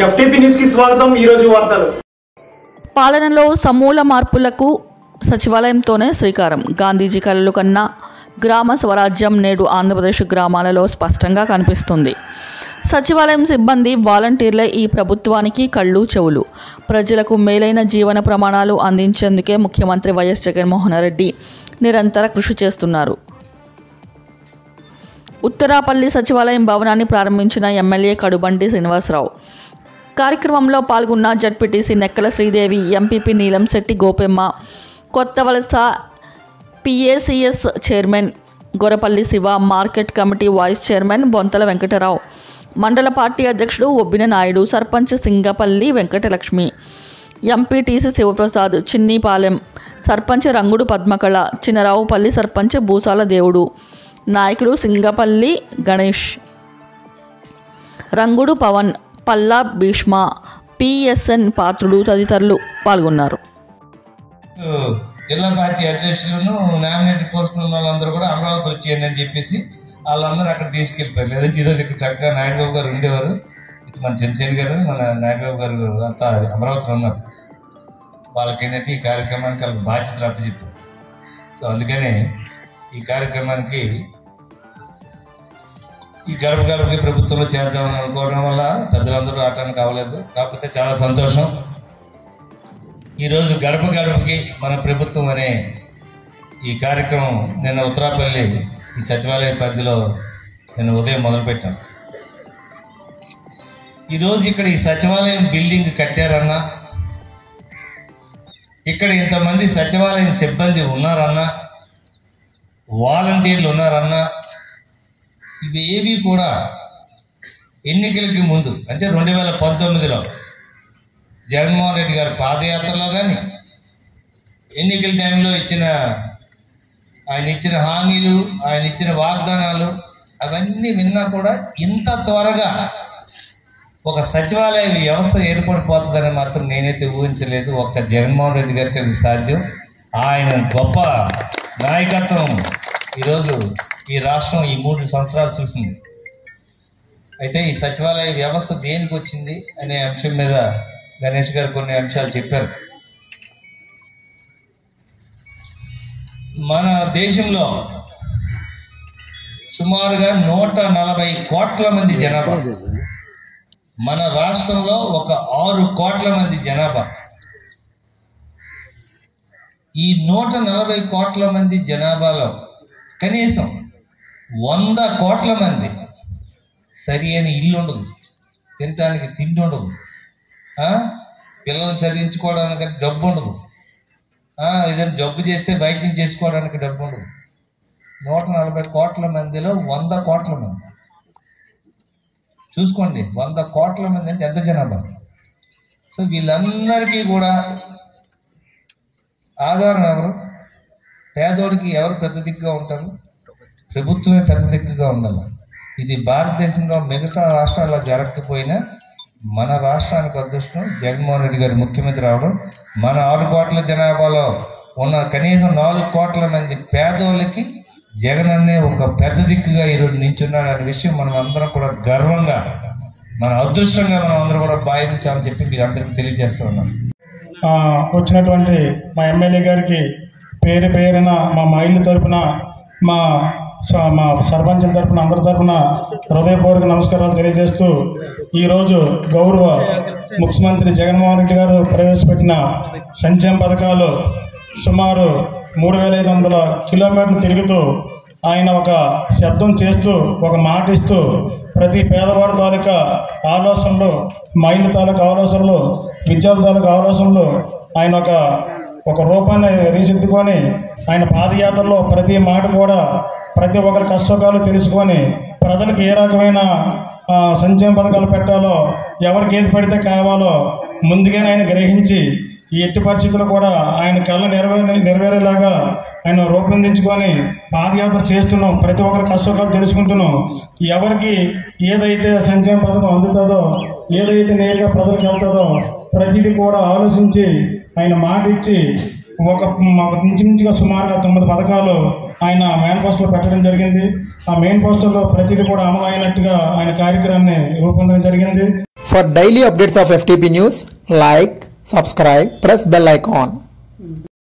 FTP news కి స్వాగతం ఈ రోజు వార్తలు పాలనలో సమూల మార్పులకు సచివాలయంతోనే శ్రీకారం గాంధీజీ కలలు కన్నా గ్రామ స్వరాజ్యం నేడు ఆంధ్రప్రదేశ్ గ్రామాలలో స్పష్టంగా కనిపిస్తుంది సచివాలయం సిబ్బంది వాలంటీర్లే ఈ ప్రభుత్వానికి కళ్ళు చెవులు ప్రజలకు మేలైన జీవన ప్రమాణాలు అందించేందుకే ముఖ్యమంత్రి వైఎస్ జగన్మోహన్ రెడ్డి నిరంతర కృషి చేస్తున్నారు ఉత్తరాపల్లి సచివాలయం భవనాన్ని ప్రారంభించిన ఎమ్మెల్యే కడుబండి శ్రీనివాసరావు కార్యక్రమంలో పాల్గొన్న ZPTC Nekkala Sridevi MPP Neelamsetti Gopemma Kotha Valasa PACS chairman Gorapalli Siva market committee vice chairman Bonthala Venkatarao మండల పార్టీ అధ్యక్షుడు ఒబ్బిన నాయుడు సర్పంచ్ సింగపల్లి వెంకటలక్ష్మి ఎంపీటీసీ శివప్రసాద్ చిన్నీపాలెం సర్పంచ్ రంగుడు పద్మకళ చిన్నరావుపల్లి సర్పంచ్ భూసాల దేవుడు నాయకుడు సింగపల్లి గణేష్ రంగుడు పవన్ పల్లా భీష్మ పిఎస్ఎన్ పాత్రుడు తదితరులు పాల్గొన్నారు జిల్లా పార్టీ అధ్యక్షులను నామినేటెడ్ పోస్ట్ ఉన్న వాళ్ళందరూ కూడా అమరావతి వచ్చేయండి అని చెప్పేసి వాళ్ళందరూ అక్కడ తీసుకెళ్ళిపోయారు లేదంటే ఈరోజు ఇక్కడ చక్కగా నాయుడుబాబు గారు ఉండేవారు ఇది మన చంద్రసేని గారు మన నాయుడుబాబు గారు అంతా అమరావతిలో ఉన్నారు వాళ్ళకి ఏంటంటే ఈ కార్యక్రమానికి వాళ్ళకి బాధ్యతలు అప్పచెప్పారు సో అందుకనే ఈ కార్యక్రమానికి ఈ గడప గడపకి ప్రభుత్వంలో చేద్దామని అనుకోవడం వల్ల పెద్దలందరూ రావడానికి అవ్వలేదు కాకపోతే చాలా సంతోషం ఈరోజు గడప గడపకి మన ప్రభుత్వం అనే ఈ కార్యక్రమం నిన్న ఉత్తరాపల్లి ఈ సచివాలయ పరిధిలో నిన్న ఉదయం మొదలుపెట్టాం ఈరోజు ఇక్కడ ఈ సచివాలయం బిల్డింగ్ కట్టారన్నా ఇక్కడ ఇంతమంది సచివాలయం సిబ్బంది ఉన్నారన్నా వాలంటీర్లు ఉన్నారన్నా ఇవి ఏవి కూడా ఎన్నికలకి ముందు అంటే రెండు వేల పంతొమ్మిదిలో జగన్మోహన్ రెడ్డి గారి పాదయాత్రలో కానీ ఎన్నికల టైంలో ఇచ్చిన ఆయన ఇచ్చిన హామీలు ఆయన ఇచ్చిన వాగ్దానాలు అవన్నీ విన్నా కూడా ఇంత త్వరగా ఒక సచివాలయ వ్యవస్థ ఏర్పడిపోతుందని మాత్రం నేనైతే ఊహించలేదు ఒక్క జగన్మోహన్ రెడ్డి గారికి అది సాధ్యం ఆయన గొప్ప నాయకత్వం ఈరోజు ఈ రాష్ట్రం ఈ మూడు సంవత్సరాలు చూసింది అయితే ఈ సచివాలయ వ్యవస్థ దేనికి వచ్చింది అనే అంశం మీద గణేష్ గారు కొన్ని అంశాలు చెప్పారు మన దేశంలో సుమారుగా నూట నలభై కోట్ల మంది జనాభా మన రాష్ట్రంలో ఒక ఆరు కోట్ల మంది జనాభా ఈ నూట నలభై కోట్ల మంది జనాభాలో కనీసం వంద కోట్ల మంది సరి అయిన ఇల్లు ఉండదు తినటానికి తిండి ఉండదు ఆ? పిల్లలు చదివించుకోవడానికి డబ్బు ఉండదు ఆ, ఏదైనా జబ్బు చేస్తే వైద్యం చేసుకోవడానికి డబ్బు ఉండదు నూట నలభై కోట్ల మందిలో వంద కోట్ల మంది చూసుకోండి వంద కోట్ల మంది అంటే ఎంత జనాభా సో వీళ్ళందరికీ కూడా ఆధారం ఎవరు పేదోడికి ఎవరు పెద్ద దిక్కుగా ఉంటారు ప్రభుత్వమే పెద్ద దిక్కుగా ఉండాలి ఇది భారతదేశంలో మిగతా రాష్ట్రాల్లో జరగకపోయినా మన రాష్ట్రానికి అదృష్టం జగన్మోహన్ రెడ్డి గారు ముఖ్యమంత్రి రావడం మన ఆరు కోట్ల జనాభాలో ఉన్న కనీసం నాలుగు కోట్ల మంది పేదోళ్ళకి జగన్ అనే ఒక పెద్ద దిక్కుగా ఈరోజు నించున్నాడు అనే విషయం మనం అందరం కూడా గర్వంగా మన అదృష్టంగా మనం అందరం కూడా భావించాలని చెప్పి మీకు అందరికీ తెలియజేస్తూ ఉన్నాం ఆ, వచ్చినటువంటి మా ఎమ్మెల్యే గారికి పేరు పేరున మా మైళ్ళు తరపున మా స- మా సర్పంచుల తరపున అందరి తరపున హృదయపూర్వక నమస్కారాలు తెలియజేస్తూ ఈరోజు గౌరవ ముఖ్యమంత్రి జగన్మోహన్ రెడ్డి గారు ప్రవేశపెట్టిన సంక్షేమ పథకాలు సుమారు మూడు వేల ఐదు వందల కిలోమీటర్లు తిరుగుతూ ఆయన ఒక శబ్దం చేస్తూ ఒక మాట ఇస్తూ ప్రతి పేదవాడి తాలూకా ఆలోచనలు మైండ్ తాలూకా ఆలోచనలు విద్యార్థి తాలూకా ఆలోచనలు ఆయన ఒక ఒక రూపాన్ని రీసెత్తుకొని ఆయన పాదయాత్రలో ప్రతి మాట కూడా ప్రతి ఒక్కరి కష్టసుఖాలు తెలుసుకొని ప్రజలకు ఏ రకమైన ఆ, సంక్షేమ పథకాలు పెట్టాలో ఎవరికి ఏది పెడితే కావాలో ముందుగానే ఆయన గ్రహించి ఈ ఎట్టి పరిస్థితుల్లో కూడా ఆయన కళ్ళ నెరవేరే నెరవేరేలాగా ఆయన రూపొందించుకొని పాదయాత్ర చేస్తున్నాం ప్రతి ఒక్కరి కష్టసుఖాలు తెలుసుకుంటున్నాం ఎవరికి ఏదైతే సంక్షేమ పథకం అందుతుందో ఏదైతే నేరుగా ప్రజలకు వెళ్తుందో ప్రతిదీ కూడా ఆలోచించి ఆయన మాట ఇచ్చి ఒక ఒక ఇంచుమించుగా సుమారుగా తొమ్మిది పథకాలు ఆయన మేనిఫెస్టోలో పెట్టడం జరిగింది ఆ మేనిఫెస్టోలో ప్రతిదీ కూడా అమలు అయినట్టుగా ఆయన కార్యక్రమాన్ని రూపొందడం జరిగింది For daily updates of FTP news, like, subscribe, press bell icon.